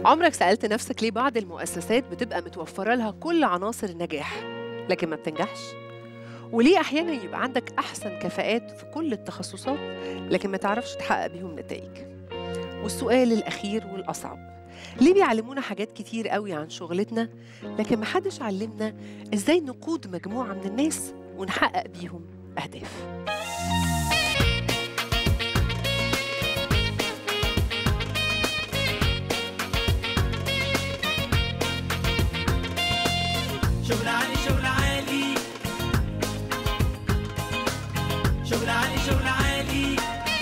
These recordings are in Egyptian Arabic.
عمرك سألت نفسك ليه بعض المؤسسات بتبقى متوفرة لها كل عناصر النجاح لكن ما بتنجحش؟ وليه أحيانا يبقى عندك أحسن كفاءات في كل التخصصات لكن ما تعرفش تحقق بيهم نتائج؟ والسؤال الأخير والأصعب ليه بيعلمونا حاجات كتير قوي عن شغلتنا لكن محدش علمنا إزاي نقود مجموعة من الناس ونحقق بيهم أهداف؟ شغل عالي شغل عالي شغل عالي شغل عالي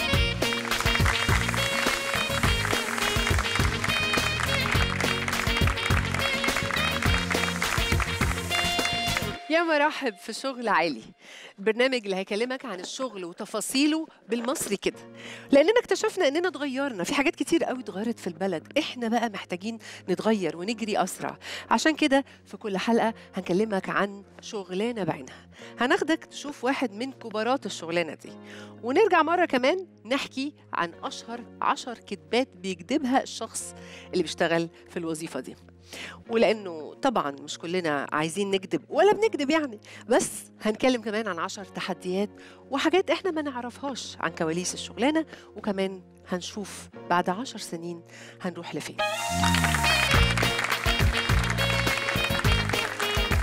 يا مرحب في شغل عالي البرنامج اللي هيكلمك عن الشغل وتفاصيله بالمصري كده لاننا اكتشفنا اننا اتغيرنا في حاجات كتير قوي اتغيرت في البلد احنا بقى محتاجين نتغير ونجري اسرع عشان كده في كل حلقه هنكلمك عن شغلانه بعينها هناخدك تشوف واحد من كبارات الشغلانه دي ونرجع مره كمان نحكي عن اشهر عشر كذبات بيكذبها الشخص اللي بيشتغل في الوظيفه دي ولانه طبعا مش كلنا عايزين نكذب ولا بنكذب يعني بس هنتكلم كمان عن عشر تحديات وحاجات احنا ما نعرفهاش عن كواليس الشغلانه وكمان هنشوف بعد عشر سنين هنروح لفين